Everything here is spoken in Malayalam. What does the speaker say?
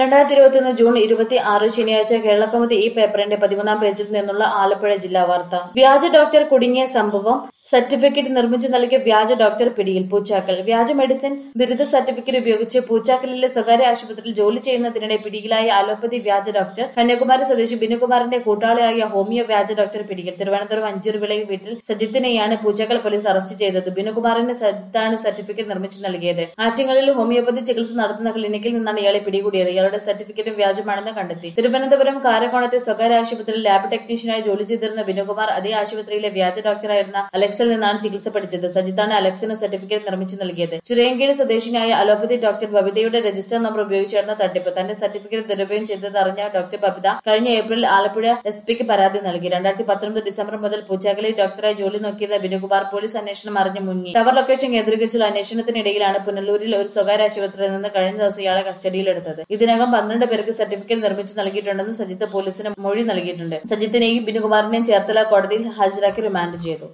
രണ്ടായിരത്തി ഇരുപത്തിയൊന്ന് ജൂൺ ഇരുപത്തി ആറ് ശനിയാഴ്ച കേരളകൗമുദി ഈ പേപ്പറിന്റെ പതിമൂന്നാം പേജിൽ നിന്നുള്ള ആലപ്പുഴ ജില്ലാ വാർത്ത വ്യാജ ഡോക്ടർ കുടുങ്ങിയ സംഭവം സർട്ടിഫിക്കറ്റ് നിർമ്മിച്ചു നൽകിയ വ്യാജ ഡോക്ടർ പിടിയിൽ പൂച്ചാക്കൽ വ്യാജ മെഡിസിൻ ബിരുദ സർട്ടിഫിക്കറ്റ് ഉപയോഗിച്ച് പൂച്ചാക്കലിലെ സ്വകാര്യ ആശുപത്രിയിൽ ജോലി ചെയ്യുന്നതിനിടെ പിടിയിലായ അലോപ്പതി വ്യാജ ഡോക്ടർ കന്യാകുമാരി സ്വദേശി ബിനുകുമാറിന്റെ കൂട്ടാളിയായ ഹോമിയോ വ്യാജ ഡോക്ടർ പിടിയിൽ തിരുവനന്തപുരം അഞ്ചൂർവിളയിൽ വീട്ടിൽ സജിത്തിനെയാണ് പൂച്ചാക്കൽ പോലീസ് അറസ്റ്റ് ചെയ്തത് ബിനുകുമാറിന് സജിത്താണ് സർട്ടിഫിക്കറ്റ് നിർമ്മിച്ചു നൽകിയത് ആറ്റിങ്ങലിൽ ഹോമിയോപ്പതി ചികിത്സ നടത്തുന്ന ക്ലിനിക്കിൽ നിന്നാണ് ഇയാളെ പിടികൂടിയത് ഇയാളുടെ സർട്ടിഫിക്കറ്റും വ്യാജമാണെന്ന് കണ്ടെത്തി തിരുവനന്തപുരം കാരക്കോണത്തെ സ്വകാര്യ ആശുപത്രിയിൽ ലാബ് ടെക്നീഷ്യനായി ജോലി ചെയ്തിരുന്ന ബിനുകുമാർ അതേ ആശുപത്രിയിലെ വ്യാജ ഡോക്ടറായിരുന്ന അലക്സിൽ നിന്നാണ് ചികിത്സ പഠിച്ചത് സജിത്താണ് അലക്സിന് സർട്ടിഫിക്കറ്റ് നിർമ്മിച്ചു നൽകിയത് ചിറയൻകീഴ് സ്വദേശിനിയായ അലോപ്പതി ഡോക്ടർ ബബിതയുടെ രജിസ്റ്റർ നമ്പർ ഉപയോഗിച്ചായിരുന്നു തട്ടിപ്പ് തന്റെ സർട്ടിഫിക്കറ്റ് ദുരുപയോഗം ചെയ്തത് അറിഞ്ഞ ഡോക്ടർ ബബിത കഴിഞ്ഞ ഏപ്രിൽ ആലപ്പുഴ എസ് പിക്ക് പരാതി നൽകി രണ്ടായിരത്തി പത്തൊൻപത് ഡിസംബർ മുതൽ പൂച്ചാക്കലിൽ ഡോക്ടറായി ജോലി നോക്കിയിരുന്ന ബിനുകുമാർ പോലീസ് അന്വേഷണം അറിഞ്ഞു മുങ്ങി ടവർ ലൊക്കേഷൻ കേന്ദ്രീകരിച്ചുള്ള അന്വേഷണത്തിനിടയിലാണ് പുനലൂരിൽ ഒരു സ്വകാര്യ ആശുപത്രിയിൽ നിന്ന് കഴിഞ്ഞ ദിവസം ഇയാളെ കസ്റ്റഡിയിലെടുത്തത് ഇതിനകം പന്ത്രണ്ട് പേർക്ക് സർട്ടിഫിക്കറ്റ് നിർമ്മിച്ചു നൽകിയിട്ടുണ്ടെന്ന് സജിത്ത് പോലീസിന് മൊഴി നൽകിയിട്ടുണ്ട് സജിത്തിനെയും ബിനുകുമാറിനെയും ചേർത്തല കോടതിയിൽ ഹാജരാക്കി റിമാൻഡ് ചെയ്തു